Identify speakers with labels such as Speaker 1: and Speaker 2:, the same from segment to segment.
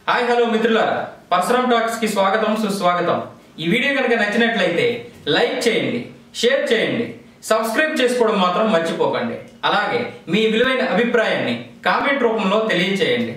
Speaker 1: hi hello మిత్రులారా Parashuram talks కి స్వాగతం సుస్వాగతం ఈ వీడియో కనుక నచ్చినట్లయితే లైక్ చేయండి షేర్ చేయండి సబ్స్క్రైబ్ చేసుకోవడం మాత్రం మర్చిపోకండి అలాగే మీ విలువైన అభిప్రాయాన్ని కామెంట్ రూపంలో తెలియచేయండి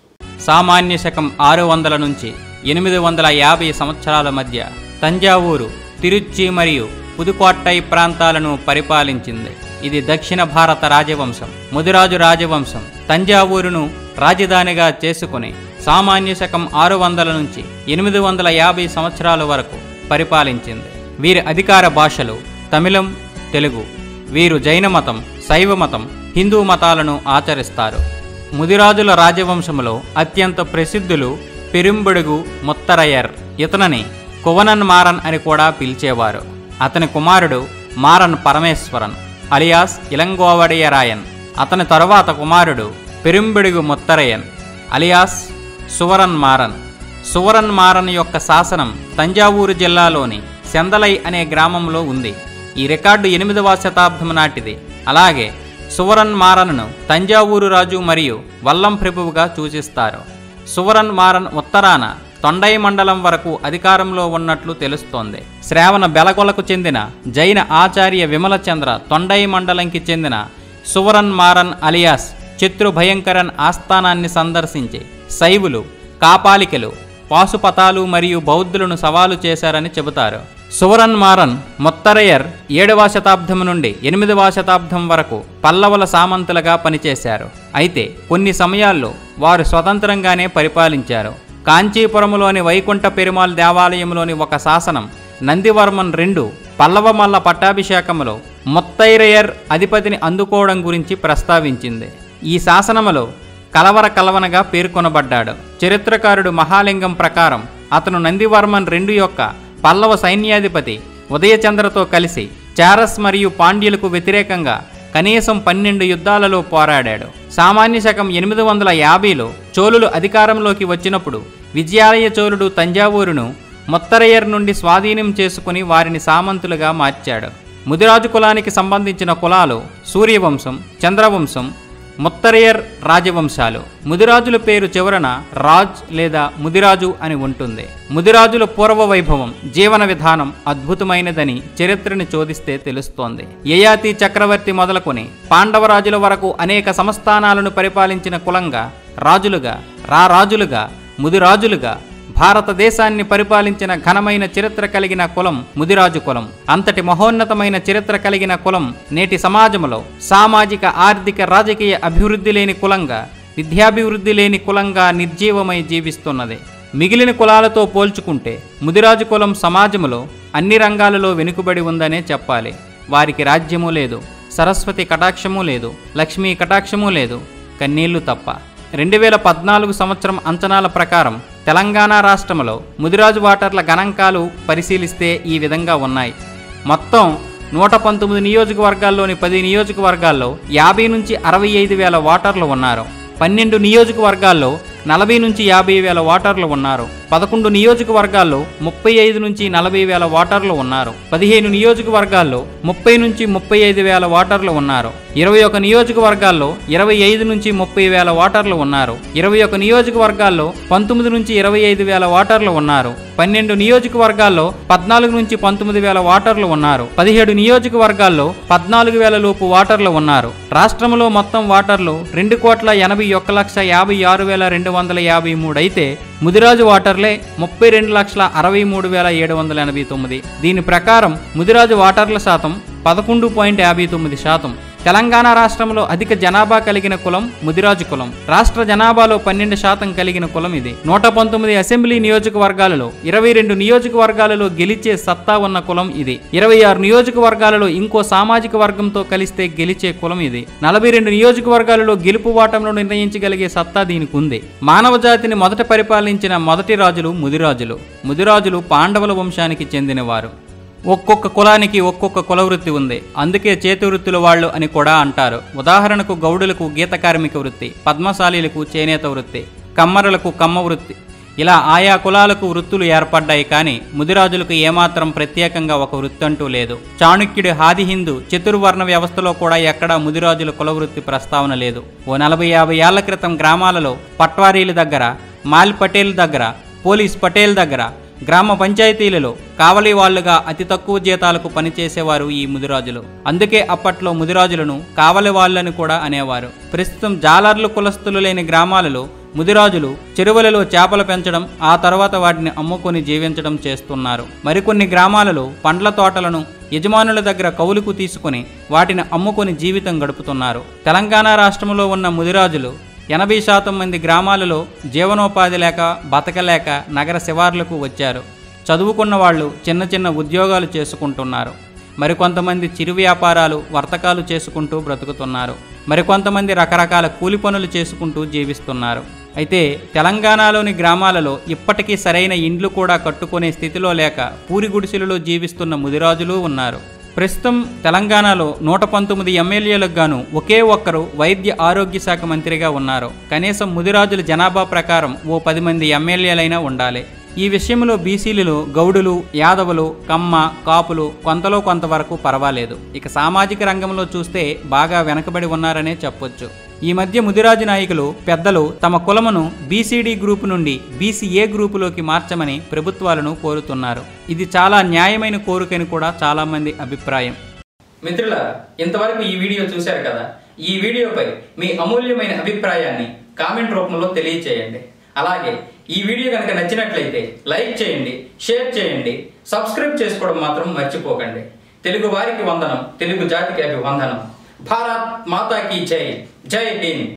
Speaker 2: సామాన్య శకం ఆరు వందల నుంచి ఎనిమిది వందల యాభై సంవత్సరాల మధ్య తంజావూరు తిరుచి మరియు పుదుకోట్టై ప్రాంతాలను పరిపాలించింది ఇది దక్షిణ భారత రాజవంశం ముదిరాజు రాజవంశం తంజావూరును రాజధానిగా చేసుకుని సామాన్య శకం ఆరు వందల నుంచి ఎనిమిది వందల యాభై సంవత్సరాల వరకు పరిపాలించింది వీరి అధికార భాషలు తమిళం తెలుగు వీరు జైన మతం శైవ మతం హిందూ మతాలను ఆచరిస్తారు ముదిరాజుల రాజవంశంలో అత్యంత ప్రసిద్ధులు పెరుంబడుగు ముత్తరయ్యర్ ఇతనని కువనన్ మారన్ అని కూడా పిలిచేవారు అతని కుమారుడు మారన్ పరమేశ్వరన్ అలియాస్ ఇలంగోవడియరాయన్ అతని తరువాత కుమారుడు పెరుంబడుగు ముత్తరయ్యన్ అలియాస్ సువరన్ మారన్ సువరన్ మారన్ యొక్క శాసనం తంజావూరు జిల్లాలోని సెందలై అనే గ్రామంలో ఉంది ఈ రికార్డు ఎనిమిదవ శతాబ్దం నాటిది అలాగే సువరన్ మారన్ను తంజావూరు రాజు మరియు వల్లం ప్రభువుగా సూచిస్తారు సువరన్ మారన్ ఉత్తరాన తొండై మండలం వరకు అధికారంలో ఉన్నట్లు తెలుస్తోంది శ్రావణ బెలగొలకు చెందిన జైన ఆచార్య విమలచంద్ర తొండై మండలంకి చెందిన సువరన్ మారన్ అలియాస్ చిత్రు భయంకరన్ ఆస్థానాన్ని సందర్శించి శైవులు కాపాలికలు పాశుపతాలు మరియు బౌద్ధులను సవాలు చేశారని చెబుతారు సువరన్ మారన్ మొత్తరయ్యర్ ఏడవ శతాబ్దం నుండి ఎనిమిదవ శతాబ్దం వరకు పల్లవుల సామంతులుగా పనిచేశారు అయితే కొన్ని సమయాల్లో వారు స్వతంత్రంగానే పరిపాలించారు కాంచీపురంలోని వైకుంఠ పెరుమాల్ దేవాలయంలోని ఒక శాసనం నందివర్మన్ రెండు పల్లవ మల్ల పట్టాభిషేకంలో ముత్తైరయర్ అధిపతిని అందుకోవడం గురించి ప్రస్తావించింది ఈ శాసనములో కలవర కలవనగా పేర్కొనబడ్డాడు చరిత్రకారుడు మహాలింగం ప్రకారం అతను నందివర్మన్ రెండు యొక్క పల్లవ సైన్యాధిపతి ఉదయచంద్రతో కలిసి చారస్ మరియు పాండ్యులకు వ్యతిరేకంగా కనీసం పన్నెండు యుద్ధాలలో పోరాడాడు సామాన్య శకం ఎనిమిది వందల యాభైలో చోళులు అధికారంలోకి వచ్చినప్పుడు విజయాలయ చోళుడు తంజావూరును ముత్తరయ్యర్ నుండి స్వాధీనం చేసుకుని వారిని సామంతులుగా మార్చాడు ముదిరాజు కులానికి సంబంధించిన కులాలు సూర్యవంశం చంద్రవంశం ముత్తరయ్యర్ రాజవంశాలు ముదిరాజుల పేరు చివరన రాజ్ లేదా ముదిరాజు అని ఉంటుంది ముదిరాజుల పూర్వ వైభవం జీవన విధానం అద్భుతమైనదని చరిత్రని చోదిస్తే తెలుస్తోంది యయాతి చక్రవర్తి మొదలుకొని పాండవరాజుల వరకు అనేక సంస్థానాలను పరిపాలించిన కులంగా రాజులుగా రారాజులుగా ముదిరాజులుగా భారతదేశాన్ని పరిపాలించిన ఘనమైన చరిత్ర కలిగిన కులం ముదిరాజు కులం అంతటి మహోన్నతమైన చరిత్ర కలిగిన కులం నేటి సమాజంలో సామాజిక ఆర్థిక రాజకీయ అభివృద్ధి లేని కులంగా విద్యాభివృద్ధి లేని కులంగా నిర్జీవమై జీవిస్తున్నది మిగిలిన కులాలతో పోల్చుకుంటే ముదిరాజు కులం సమాజంలో అన్ని రంగాలలో వెనుకబడి ఉందనే చెప్పాలి వారికి రాజ్యము లేదు సరస్వతి కటాక్షము లేదు లక్ష్మీ కటాక్షము లేదు కన్నీళ్లు తప్ప రెండు వేల పద్నాలుగు సంవత్సరం అంచనాల ప్రకారం తెలంగాణ రాష్ట్రంలో ముదిరాజు వాటర్ల గణాంకాలు పరిశీలిస్తే ఈ విధంగా ఉన్నాయి మొత్తం నూట పంతొమ్మిది నియోజకవర్గాల్లోని పది నియోజకవర్గాల్లో యాభై నుంచి అరవై ఐదు వేల ఓటర్లు ఉన్నారు పన్నెండు నియోజకవర్గాల్లో నలభై నుంచి యాభై వేల ఓటర్లు ఉన్నారు పదకొండు నియోజకవర్గాల్లో ముప్పై ఐదు నుంచి నలభై వేల ఓటర్లు ఉన్నారు పదిహేను నియోజకవర్గాల్లో ముప్పై నుంచి ముప్పై ఐదు వేల ఓటర్లు ఉన్నారు ఇరవై ఒక నియోజకవర్గాల్లో ఇరవై ఐదు నుంచి ముప్పై వేల ఓటర్లు ఉన్నారు ఇరవై ఒక నియోజకవర్గాల్లో పంతొమ్మిది నుంచి ఇరవై ఐదు వేల ఓటర్లు ఉన్నారు పన్నెండు నియోజకవర్గాల్లో పద్నాలుగు నుంచి పంతొమ్మిది వేల ఓటర్లు ఉన్నారు పదిహేడు నియోజకవర్గాల్లో పద్నాలుగు వేల లోపు ఓటర్లు ఉన్నారు రాష్ట్రంలో మొత్తం ఓటర్లు రెండు కోట్ల ఎనభై ఒక్క లక్ష యాభై ఆరు వేల రెండు వందల యాభై మూడు అయితే ముదిరాజు ఓటర్లే ముప్పై రెండు లక్షల అరవై మూడు వేల ఏడు వందల ఎనభై తొమ్మిది దీని ప్రకారం ముదిరాజు ఓటర్ల శాతం పదకొండు పాయింట్ యాభై తొమ్మిది శాతం తెలంగాణ రాష్ట్రంలో అధిక జనాభా కలిగిన కులం ముదిరాజు కులం రాష్ట్ర జనాభాలో పన్నెండు శాతం కలిగిన కులం ఇది నూట పంతొమ్మిది అసెంబ్లీ నియోజకవర్గాలలో ఇరవై రెండు నియోజకవర్గాలలో గెలిచే సత్తా ఉన్న కులం ఇది ఇరవై ఆరు నియోజకవర్గాలలో ఇంకో సామాజిక వర్గంతో కలిస్తే గెలిచే కులం ఇది నలభై రెండు నియోజకవర్గాలలో గెలుపు వాటంలో నిర్ణయించగలిగే సత్తా దీనికి ఉంది మానవ జాతిని మొదట పరిపాలించిన మొదటి రాజులు ముదిరాజులు ముదిరాజులు పాండవుల వంశానికి చెందినవారు ఒక్కొక్క కులానికి ఒక్కొక్క కుల వృత్తి ఉంది అందుకే చేతి వృత్తుల వాళ్ళు అని కూడా అంటారు ఉదాహరణకు గౌడులకు గీత కార్మిక వృత్తి పద్మశాలీలకు చేనేత వృత్తి కమ్మరులకు కమ్మ వృత్తి ఇలా ఆయా కులాలకు వృత్తులు ఏర్పడ్డాయి కానీ ముదిరాజులకు ఏమాత్రం ప్రత్యేకంగా ఒక వృత్తి అంటూ లేదు చాణుక్యుడి హాది హిందూ చతుర్వర్ణ వ్యవస్థలో కూడా ఎక్కడా ముదిరాజుల కుల వృత్తి ప్రస్తావన లేదు ఓ నలభై యాభై ఏళ్ల క్రితం గ్రామాలలో పట్వారీల దగ్గర మాల్ పటేల్ దగ్గర పోలీస్ పటేల్ దగ్గర గ్రామ పంచాయతీలలో కావలి వాళ్ళుగా అతి తక్కువ జీతాలకు పనిచేసేవారు ఈ ముదిరాజులు అందుకే అప్పట్లో ముదిరాజులను కావలి వాళ్ళని కూడా అనేవారు ప్రస్తుతం జాలర్లు కులస్తులు లేని గ్రామాలలో ముదిరాజులు చెరువులలో చేపలు పెంచడం ఆ తర్వాత వాటిని అమ్ముకొని జీవించడం చేస్తున్నారు మరికొన్ని గ్రామాలలో పండ్ల తోటలను యజమానుల దగ్గర కౌలుకు తీసుకుని వాటిని అమ్ముకొని జీవితం గడుపుతున్నారు తెలంగాణ రాష్ట్రంలో ఉన్న ముదిరాజులు ఎనభై శాతం మంది గ్రామాలలో జీవనోపాధి లేక బతకలేక నగర శివార్లకు వచ్చారు చదువుకున్న వాళ్ళు చిన్న చిన్న ఉద్యోగాలు చేసుకుంటున్నారు మరికొంతమంది చిరు వ్యాపారాలు వర్తకాలు చేసుకుంటూ బ్రతుకుతున్నారు మరికొంతమంది రకరకాల కూలి పనులు చేసుకుంటూ జీవిస్తున్నారు అయితే తెలంగాణలోని గ్రామాలలో ఇప్పటికీ సరైన ఇండ్లు కూడా కట్టుకునే స్థితిలో లేక పూరి గుడిసెలలో జీవిస్తున్న ముదిరాజులు ఉన్నారు ప్రస్తుతం తెలంగాణలో నూట పంతొమ్మిది ఎమ్మెల్యేలకు గాను ఒకే ఒక్కరు వైద్య ఆరోగ్య శాఖ మంత్రిగా ఉన్నారు కనీసం ముదిరాజుల జనాభా ప్రకారం ఓ పది మంది ఎమ్మెల్యేలైనా ఉండాలి ఈ విషయంలో బీసీలలో గౌడులు యాదవులు కమ్మ కాపులు కొంతలో కొంతవరకు పర్వాలేదు ఇక సామాజిక రంగంలో చూస్తే బాగా వెనకబడి ఉన్నారనే చెప్పొచ్చు ఈ మధ్య ముదిరాజు నాయకులు పెద్దలు తమ కులమును బీసీడీ గ్రూపు నుండి బీసీఏ గ్రూపులోకి మార్చమని ప్రభుత్వాలను కోరుతున్నారు ఇది చాలా న్యాయమైన కోరికని కూడా చాలామంది అభిప్రాయం
Speaker 1: మిత్రుల ఇంతవరకు ఈ వీడియో చూశారు కదా ఈ వీడియోపై మీ అమూల్యమైన అభిప్రాయాన్ని కామెంట్ రూపంలో తెలియచేయండి అలాగే ఈ వీడియో కనుక నచ్చినట్లయితే లైక్ చేయండి షేర్ చేయండి సబ్స్క్రైబ్ చేసుకోవడం మాత్రం మర్చిపోకండి తెలుగు వారికి వందనం తెలుగు జాతికి అభివందనం భారత్ మాతాకి జై జై హింద్